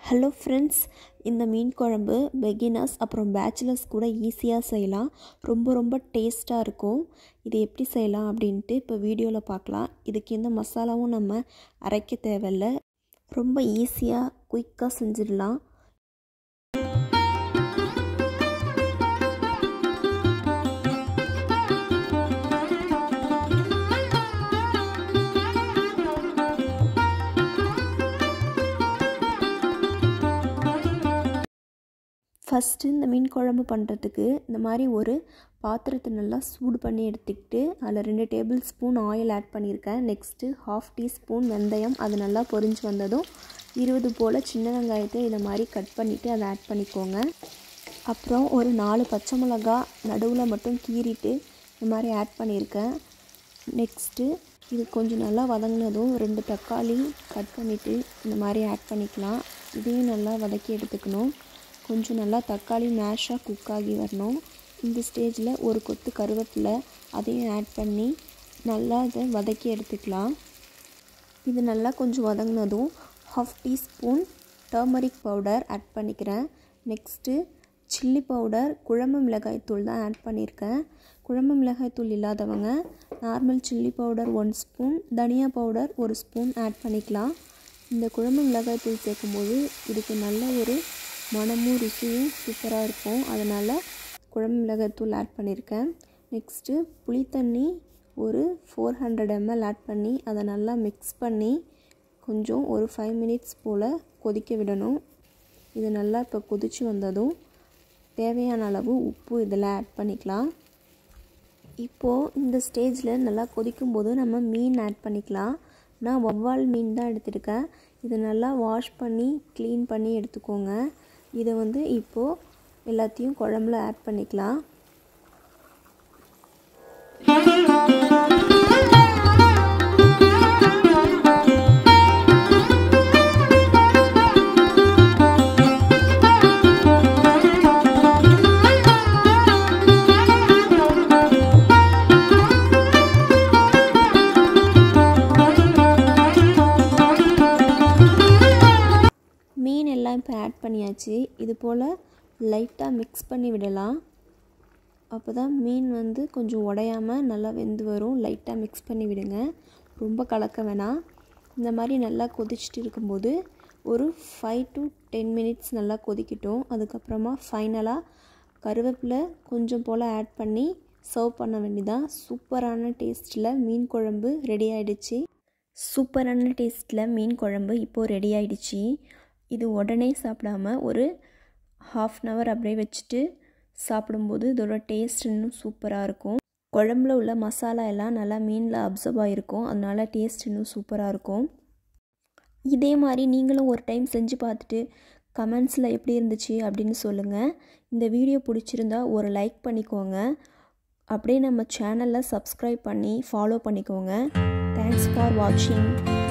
hello friends இந்த மீன் குழம்பு பெகினர்ஸ் அப்புறம் பேச்சுலர்ஸ் கூட ஈஸியாக செய்யலாம் ரொம்ப ரொம்ப டேஸ்ட்டாக இருக்கும் இது எப்படி செய்யலாம் அப்படின்ட்டு இப்போ வீடியோவில் பார்க்கலாம் இதுக்கு எந்த மசாலாவும் நம்ம அரைக்க தேவையில்ல ரொம்ப ஈஸியாக குயிக்காக செஞ்சிடலாம் ஃபஸ்ட்டு இந்த மீன் குழம்பு பண்ணுறதுக்கு இந்த மாதிரி ஒரு பாத்திரத்தை நல்லா சூடு பண்ணி எடுத்துக்கிட்டு அதில் ரெண்டு டேபிள் ஸ்பூன் ஆயில் ஆட் பண்ணியிருக்கேன் நெக்ஸ்ட்டு ஹாஃப் டீஸ்பூன் வெந்தயம் அது நல்லா பொரிஞ்சு வந்ததும் இருபது போல் சின்ன வெங்காயத்தை இதை மாதிரி கட் பண்ணிவிட்டு அதை ஆட் பண்ணிக்கோங்க அப்புறம் ஒரு நாலு பச்சை மிளகா நடுவில் மட்டும் கீறிட்டு இந்த மாதிரி ஆட் பண்ணியிருக்கேன் நெக்ஸ்ட்டு இது கொஞ்சம் நல்லா வதங்கினதும் ரெண்டு தக்காளி கட் பண்ணிவிட்டு இந்த மாதிரி ஆட் பண்ணிக்கலாம் இதையும் நல்லா வதக்கி எடுத்துக்கணும் கொஞ்சம் நல்லா தக்காளி மேஷாக குக் ஆகி வரணும் இந்த ஸ்டேஜில் ஒரு கொத்து கருவேப்பிலை அதையும் ஆட் பண்ணி நல்லா இதை வதக்கி எடுத்துக்கலாம் இது நல்லா கொஞ்சம் வதங்கினதும் half teaspoon turmeric powder add பண்ணிக்கிறேன் நெக்ஸ்ட்டு சில்லி பவுடர் குழம்பு மிளகாய் தூள் தான் ஆட் பண்ணியிருக்கேன் குழம்பு மிளகாய் தூள் இல்லாதவங்க normal chilli powder one spoon தனியா பவுடர் ஒரு ஸ்பூன் ஆட் பண்ணிக்கலாம் இந்த குழம்பு மிளகாய் தூள் சேர்க்கும்போது இதுக்கு நல்ல ஒரு மனமும் ருசியும் சூப்பராக இருக்கும் அதனால் குழம்பு மிளகாய் தூள் ஆட் பண்ணியிருக்கேன் நெக்ஸ்ட்டு புளித்தண்ணி ஒரு ஃபோர் ஹண்ட்ரட் எம்எல் ஆட் பண்ணி அதை நல்லா மிக்ஸ் பண்ணி கொஞ்சம் ஒரு ஃபைவ் மினிட்ஸ் போல் கொதிக்க விடணும் இது நல்லா இப்போ கொதித்து வந்ததும் தேவையான அளவு உப்பு இதில் ஆட் பண்ணிக்கலாம் இப்போது இந்த ஸ்டேஜில் நல்லா கொதிக்கும்போது நம்ம மீன் ஆட் பண்ணிக்கலாம் நான் வவ்வால் மீன் தான் எடுத்திருக்கேன் இதை நல்லா வாஷ் பண்ணி க்ளீன் பண்ணி எடுத்துக்கோங்க இதை வந்து இப்போது எல்லாத்தையும் குழம்புல ஆட் பண்ணிக்கலாம் மீன் எல்லாம் இப்போ ஆட் பண்ணியாச்சு இது போல் லைட்டாக மிக்ஸ் பண்ணி விடலாம் அப்போ தான் மீன் வந்து கொஞ்சம் உடையாமல் நல்லா வெந்து வரும் லைட்டாக மிக்ஸ் பண்ணி விடுங்க ரொம்ப கலக்க வேணாம் இந்த மாதிரி நல்லா கொதிச்சுட்டு இருக்கும்போது ஒரு ஃபைவ் டு டென் மினிட்ஸ் நல்லா கொதிக்கட்டும் அதுக்கப்புறமா ஃபைனலாக கருவேப்பிலை கொஞ்சம் போல் ஆட் பண்ணி சர்வ் பண்ண வேண்டியதான் சூப்பரான டேஸ்ட்டில் மீன் குழம்பு ரெடி ஆகிடுச்சு சூப்பரான டேஸ்ட்டில் மீன் குழம்பு இப்போது ரெடி ஆகிடுச்சு இது உடனே சாப்பிடாம ஒரு ஹாஃப் அன் ஹவர் அப்படியே வச்சுட்டு சாப்பிடும்போது இதோட டேஸ்ட் இன்னும் சூப்பராக இருக்கும் குழம்புல உள்ள மசாலா எல்லாம் நல்லா மீனில் அப்சர்வ் ஆகிருக்கும் அதனால டேஸ்ட் இன்னும் சூப்பராக இருக்கும் இதே மாதிரி நீங்களும் ஒரு டைம் செஞ்சு பார்த்துட்டு கமெண்ட்ஸில் எப்படி இருந்துச்சு அப்படின்னு சொல்லுங்கள் இந்த வீடியோ பிடிச்சிருந்தா ஒரு லைக் பண்ணிக்கோங்க அப்படியே நம்ம சேனலில் சப்ஸ்கிரைப் பண்ணி ஃபாலோ பண்ணிக்கோங்க தேங்க்ஸ் ஃபார் வாட்சிங்